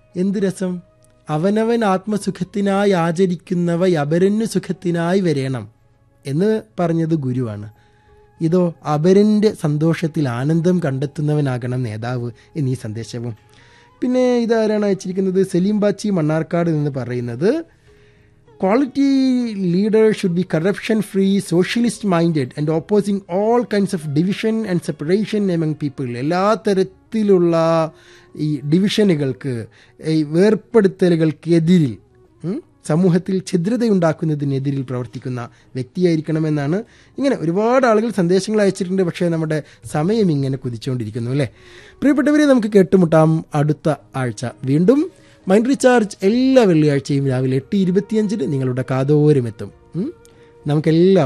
എന്ത് രസം അവനവൻ ആത്മസുഖത്തിനായി ആചരിക്കുന്നവ അപരന് സുഖത്തിനായി വരേണം എന്ന് പറഞ്ഞത് ഗുരുവാണ് ഇതോ അപരൻ്റെ സന്തോഷത്തിൽ ആനന്ദം കണ്ടെത്തുന്നവനാകണം നേതാവ് എന്നീ സന്ദേശവും പിന്നെ ഇതാരാണ് അയച്ചിരിക്കുന്നത് സലീം ബാച്ചി മണ്ണാർക്കാട് എന്ന് പറയുന്നത് quality leader should be corruption free socialist minded and opposing all kinds of division and separation among people എല്ലാ തരത്തിലുള്ള ഈ ഡിവിഷനുകൾക്ക് ഈ വേർപ്പെടുത്തലുകൾക്കെതിരിൽ ഉം, സമൂഹത്തിൽ ഛിദ്രതയുണ്ടാക്കുന്നതിനെതിരിൽ പ്രവർത്തിക്കുന്ന വ്യക്തിയായിരിക്കണമെന്നാണ് ഇങ്ങനെ ഒരുപാട് ആളുകൾ സന്ദേശങ്ങൾ അയച്ചിട്ടുണ്ട് പക്ഷേ നമ്മുടെ സമയം ഇങ്ങനെ കുതിച്ചുകൊണ്ടിരിക്കുന്നു അല്ലേ പ്രിയപ്പെട്ടവരെ നമുക്ക് കേട്ടുമുട്ടാം അടുത്ത ആഴ്ച വീണ്ടും മൈൻഡ് റീചാർജ് എല്ലാ വെള്ളിയാഴ്ചയും രാവിലെ എട്ട് ഇരുപത്തിയഞ്ചിന് നിങ്ങളുടെ കാതോരമെത്തും ഉം? നമുക്കെല്ലാം